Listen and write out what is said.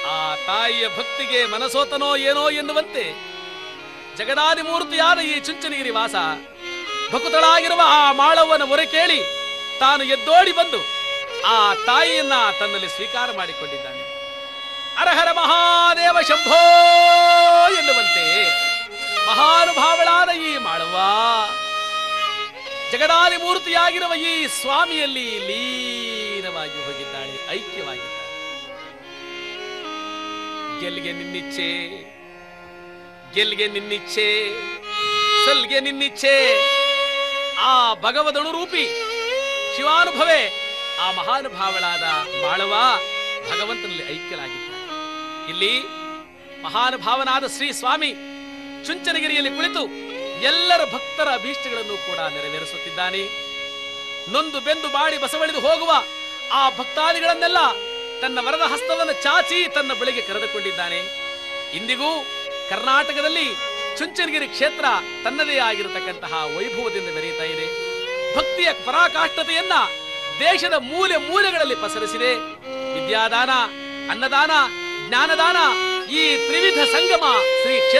ಆ ತಾಯಿಯ ಭಕ್ತಿಗೆ ಮನಸೋತನೋ ಏನೋ ಎನ್ನುವಂತೆ ಜಗದಾದಿ ಮೂರ್ತಿಯಾದ ಈ ಚುಂಚನಗಿರಿ ವಾಸ ಭಕುತಳಾಗಿರುವ ಆ ಮಾಳವ್ವನ ಮೊರೆ ಕೇಳಿ ತಾನು ಎದ್ದೋಡಿ ಬಂದು ಆ ತಾಯಿಯನ್ನ ತನ್ನಲ್ಲಿ ಸ್ವೀಕಾರ ಮಾಡಿಕೊಂಡಿದ್ದಾನೆ ಅರಹರ ಮಹಾದೇವ ಶಂಭೋ ಎನ್ನುವಂತೆ ಮಹಾನುಭಾವಳಾದ ಈ ಮಾಳವ್ವ ಜಗದಾದಿ ಮೂರ್ತಿಯಾಗಿರುವ ಈ ಸ್ವಾಮಿಯಲ್ಲಿ ಲೀನವಾಗಿ ಹೋಗಿದ್ದಾಳೆ ಐಕ್ಯವಾಗಿದ್ದಾಳೆ ಗೆಲ್ಗೆ ನಿನ್ನಿಚ್ಛೆ ಗೆಲ್ಗೆ ನಿನ್ನಿಚ್ಛೆ ಸಲ್ಗೆ ನಿನ್ನಿಚ್ಛೆ ಆ ಭಗವದಣು ರೂಪಿ ಶಿವಾನುಭವೇ ಆ ಮಹಾನುಭಾವಳಾದ ಮಾಳವ ಭಗವಂತನಲ್ಲಿ ಐಕ್ಯಲಾಗಿದ್ದಾನೆ ಇಲ್ಲಿ ಮಹಾನುಭಾವನಾದ ಶ್ರೀ ಸ್ವಾಮಿ ಚುಂಚನಗಿರಿಯಲ್ಲಿ ಕುಳಿತು ಎಲ್ಲರ ಭಕ್ತರ ಅಭೀಷ್ಟಗಳನ್ನು ಕೂಡ ನೆರವೇರಿಸುತ್ತಿದ್ದಾನೆ ನೊಂದು ಬೆಂದು ಬಾಡಿ ಬಸವಳಿದು ಹೋಗುವ ಆ ಭಕ್ತಾದಿಗಳನ್ನೆಲ್ಲ ತನ್ನ ವರದ ಹಸ್ತವನ್ನು ಚಾಚಿ ತನ್ನ ಬಳಿಗೆ ಕರೆದುಕೊಂಡಿದ್ದಾನೆ ಇಂದಿಗೂ ಕರ್ನಾಟಕದಲ್ಲಿ ಚುಂಚನಗಿರಿ ಕ್ಷೇತ್ರ ತನ್ನದೇ ಆಗಿರತಕ್ಕಂತಹ ವೈಭವದಿಂದ ಮೆರೆಯುತ್ತಾ ಇದೆ ಭಕ್ತಿಯ ಪರಾಕಾಷ್ಠತೆಯನ್ನ ದೇಶದ ಮೂಲೆ ಮೂಲೆಗಳಲ್ಲಿ ಪಸರಿಸಿದೆ ವಿದ್ಯಾದಾನ ಅನ್ನದಾನ ಜ್ಞಾನದಾನ ಈ ತ್ರಿವಿಧ ಸಂಗಮ ಶ್ರೀ ಕ್ಷೇತ್ರ